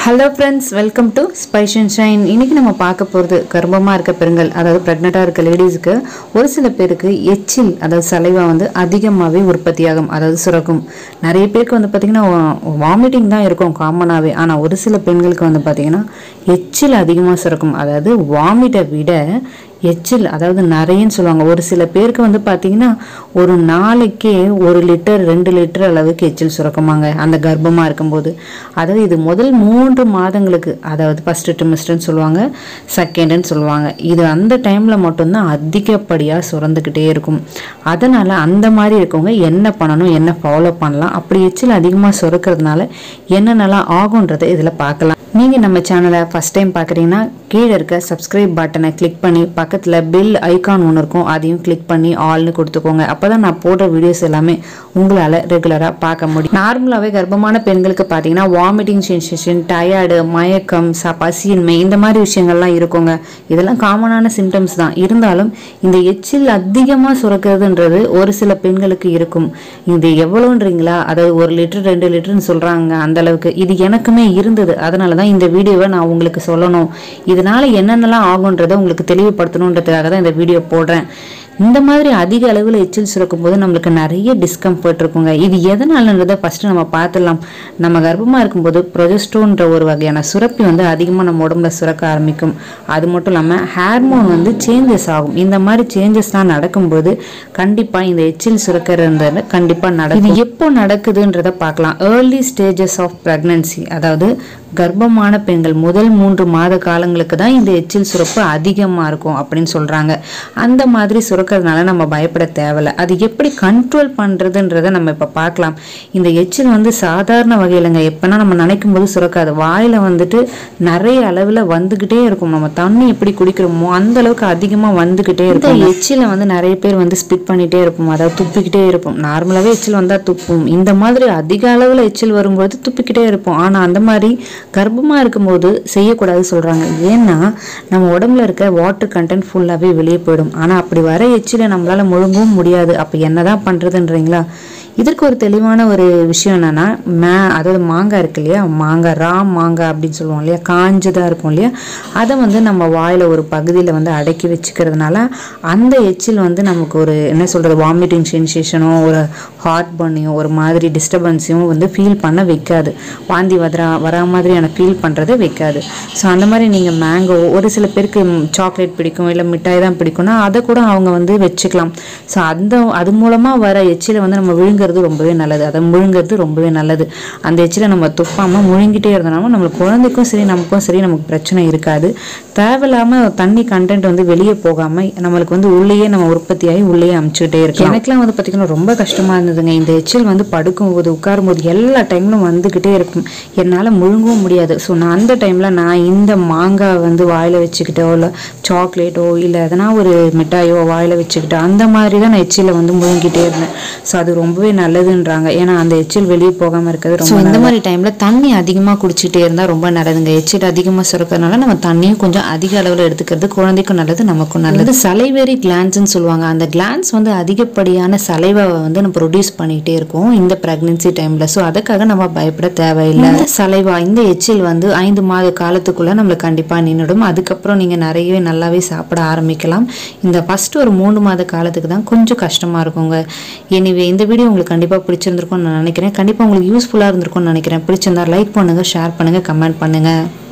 hello friends welcome to spice and shine இன்னைக்கு நம்ம பார்க்க போகிறது கர்ப்பமாக இருக்க பெண்கள் அதாவது ப்ரெக்னெண்ட்டாக இருக்க லேடிஸுக்கு ஒரு சில பேருக்கு எச்சில் அதாவது சலைவா வந்து அதிகமாகவே உற்பத்தியாகும் அதாவது சுரக்கும் நிறைய பேருக்கு வந்து பார்த்திங்கன்னா வாமிட்டிங் தான் இருக்கும் காமனாகவே ஆனால் ஒரு சில பெண்களுக்கு வந்து பார்த்திங்கன்னா எச்சில் அதிகமாக சுரக்கும் அதாவது வாமிட்டை விட எச்சில் அதாவது நிறையன்னு சொல்லுவாங்க ஒரு சில பேருக்கு வந்து பார்த்தீங்கன்னா ஒரு நாளைக்கே ஒரு லிட்டர் ரெண்டு லிட்டர் அளவுக்கு எச்சில் சுரக்குமாங்க அந்த கர்ப்பமாக இருக்கும்போது அதாவது இது முதல் மூன்று மாதங்களுக்கு அதாவது ஃபஸ்ட்டு ட்ரிமிஸ்டர்னு சொல்லுவாங்க செகண்டுன்னு சொல்லுவாங்க இது அந்த டைமில் மட்டும்தான் அதிகப்படியாக சுரந்துக்கிட்டே இருக்கும் அதனால் அந்த மாதிரி இருக்கவங்க என்ன பண்ணணும் என்ன ஃபாலோ பண்ணலாம் அப்படி எச்சில் அதிகமாக சுரக்கிறதுனால என்னென்னலாம் ஆகுன்றதை இதில் பார்க்கலாம் நீங்கள் நம்ம சேனலை ஃபஸ்ட் டைம் பார்க்குறீங்கன்னா கீழே இருக்க சப்ஸ்கிரைப் பட்டனை கிளிக் பண்ணி பக்கத்தில் பில் ஐகான் ஒன்று இருக்கும் அதையும் கிளிக் பண்ணி ஆல்னு கொடுத்துக்கோங்க அப்போ தான் நான் போடுற வீடியோஸ் எல்லாமே உங்களால் ரெகுலராக பார்க்க முடியும் நார்மலாகவே கர்ப்பமான பெண்களுக்கு பார்த்தீங்கன்னா வாமிட்டிங் சென்சேஷன் டயர்டு மயக்கம் ச பசியின்மை இந்த மாதிரி விஷயங்கள்லாம் இருக்குங்க இதெல்லாம் காமனான சிம்டம்ஸ் தான் இருந்தாலும் இந்த எச்சில் அதிகமாக சுரக்கிறதுன்றது ஒரு சில பெண்களுக்கு இருக்கும் இது எவ்வளோன்றீங்களா அதாவது ஒரு லிட்டர் ரெண்டு லிட்டர்னு சொல்கிறாங்க அந்த அளவுக்கு இது எனக்குமே இருந்தது அதனால தான் இந்த வீடியோவை நான் உங்களுக்கு சொல்லணும் இதனால என்னென்னலாம் ஆகுன்றதை உங்களுக்கு தெளிவுபடுத்தணுன்றதுக்காக தான் இந்த வீடியோ போடுறேன் இந்த மாதிரி அதிக அளவில் எச்சில் சுரக்கும் போது நம்மளுக்கு நிறைய டிஸ்கம்ஃபர்ட் இருக்குங்க இது எதனாலன்றதை ஃபஸ்ட்டு நம்ம பார்த்துடலாம் நம்ம கர்ப்பமாக இருக்கும்போது ப்ரொஜெஸ்ட்ரோன்ற ஒரு வகையான சுரப்பி வந்து அதிகமாக நம்ம உடம்புல சுரக்க ஆரம்பிக்கும் அது மட்டும் இல்லாமல் ஹார்மோன் வந்து சேஞ்சஸ் ஆகும் இந்த மாதிரி சேஞ்சஸ்லாம் நடக்கும்போது கண்டிப்பாக இந்த எச்சில் சுரக்கிறது கண்டிப்பாக நடக்கும் இது எப்போ நடக்குதுன்றதை பார்க்கலாம் ஏர்லி ஸ்டேஜஸ் ஆஃப் ப்ரெக்னன்சி அதாவது கர்ப்பமான பெண்கள் முதல் மூன்று மாத காலங்களுக்கு தான் இந்த எச்சில் சுரப்பு அதிகமாக இருக்கும் அப்படின்னு சொல்கிறாங்க அந்த மாதிரி சுரக்கிறதுனால நம்ம பயப்பட தேவையில்ல அது எப்படி கண்ட்ரோல் பண்ணுறதுன்றதை நம்ம இப்போ பார்க்கலாம் இந்த எச்சில் வந்து சாதாரண வகையிலங்க எப்போனா நம்ம நினைக்கும் போது சுரக்காது வாயில் வந்துட்டு நிறைய அளவில் வந்துக்கிட்டே இருக்கும் நம்ம தண்ணி எப்படி குடிக்கிறோமோ அந்த அளவுக்கு அதிகமாக வந்துக்கிட்டே இருக்கும் இந்த எச்சிலை வந்து நிறைய பேர் வந்து ஸ்பிட் பண்ணிகிட்டே இருப்போம் அதாவது துப்பிக்கிட்டே இருப்போம் நார்மலாகவே எச்சில் வந்தால் துப்பும் இந்த மாதிரி அதிக அளவில் எச்சில் வரும்போது துப்பிக்கிட்டே இருப்போம் ஆனால் அந்த மாதிரி கர்ப்பமாக இருக்கும்போது செய்யக்கூடாது சொல்கிறாங்க ஏன்னா நம்ம உடம்புல இருக்க வாட்டர் கண்டென்ட் ஃபுல்லாகவே வெளியே போயிடும் ஆனால் அப்படி வர எச்சில நம்மளால் முழுங்கவும் முடியாது அப்போ என்னதான் பண்ணுறதுன்றீங்களா இதற்கு ஒரு தெளிவான ஒரு விஷயம் என்னன்னா மே அதாவது மாங்காய் இருக்கு இல்லையா மாங்காய் ரா மாங்காய் அப்படின்னு சொல்லுவோம் இல்லையா காஞ்சதாக இருக்கும் இல்லையா அதை வந்து நம்ம வாயில் ஒரு பகுதியில் வந்து அடக்கி வச்சுக்கிறதுனால அந்த எச்சில் வந்து நமக்கு ஒரு என்ன சொல்கிறது வாமிட்டிங் சென்சேஷனோ ஒரு ஹார்ட் பர்னையும் ஒரு மாதிரி டிஸ்டர்பன்ஸையும் வந்து ஃபீல் பண்ண வைக்காது வாந்தி வரா வரா மாதிரியான ஃபீல் பண்ணுறதை வைக்காது ஸோ அந்த மாதிரி நீங்கள் மேங்கோ ஒரு சில பேருக்கு சாக்லேட் பிடிக்கும் இல்லை மிட்டாய் தான் பிடிக்கும்னா அதை கூட அவங்க வந்து வச்சுக்கலாம் ஸோ அந்த அது மூலமாக வர எச்சிலை வந்து நம்ம விழுங்குறது ரொம்பவே நல்லது அதை முழுங்குறது ரொம்பவே நல்லது அந்த எச்சிலை நம்ம துப்பாமல் முழுங்கிட்டே இருந்தோம்னா நம்மளுக்கு குழந்தைக்கும் சரி நமக்கும் சரி நமக்கு பிரச்சனை இருக்காது தேவையில்லாமல் தண்ணி கண்டென்ட் வந்து வெளியே போகாமல் நம்மளுக்கு வந்து உள்ளேயே நம்ம உற்பத்தியாகி உள்ளேயே அமுச்சுக்கிட்டே இருக்கு எனக்குலாம் வந்து பார்த்திங்கன்னா ரொம்ப கஷ்டமாக இருந்ததுங்க இந்த எச்சில் வந்து படுக்கும்போது உட்காரும்போது எல்லா டைம்லும் வந்துக்கிட்டே இருக்கும் என்னால் முழுங்கவும் முடியாது ஸோ நான் அந்த டைமில் நான் இந்த மாங்காய் வந்து வாயில் வச்சுக்கிட்டோ இல்லை சாக்லேட்டோ இல்லை எதனா ஒரு மிட்டாயோ வாயில் வச்சுக்கிட்டோ அந்த மாதிரி தான் நான் எச்சில் வந்து முழுங்கிட்டே இருந்தேன் ஸோ அது ரொம்பவே நல்லதுன்றாங்க ஏன்னா அந்த எச்சில் வெளியே போகாமல் இருக்கிறது ரொம்ப இந்த மாதிரி டைமில் தண்ணி அதிகமாக குடிச்சிட்டே இருந்தால் ரொம்ப நல்லதுங்க எச்சில் அதிகமாக சுரக்கிறதுனால நம்ம தண்ணியும் கொஞ்சம் அதிக அளவில் எடுத்துக்கிறது குழந்தைக்கும் நல்லது நமக்கும் நல்லது சலைவேரி கிளான்ஸ்னு சொல்லுவாங்க அந்த கிளான்ஸ் வந்து அதிகப்படியான சலைவாவை வந்து நம்ம ப்ரொடியூஸ் பண்ணிகிட்டே இருக்கும் இந்த ப்ரெக்னென்சி டைமில் ஸோ அதுக்காக நம்ம பயப்பட தேவையில்லை இந்த சலைவா இந்த எச்சில் வந்து ஐந்து மாத காலத்துக்குள்ளே நம்மளுக்கு கண்டிப்பாக நின்றுடும் அதுக்கப்புறம் நீங்கள் நிறையவே நல்லாவே சாப்பிட ஆரம்பிக்கலாம் இந்த ஃபஸ்ட்டு ஒரு மூணு மாத காலத்துக்கு தான் கொஞ்சம் கஷ்டமாக இருக்குங்க எனிவே இந்த வீடியோ உங்களுக்கு கண்டிப்பாக பிடிச்சிருந்திருக்கும்னு நான் நினைக்கிறேன் கண்டிப்பாக உங்களுக்கு யூஸ்ஃபுல்லாக இருந்திருக்கும்னு நினைக்கிறேன் பிடிச்சிருந்தா லைக் பண்ணுங்கள் ஷேர் பண்ணுங்கள் கமெண்ட் பண்ணுங்கள்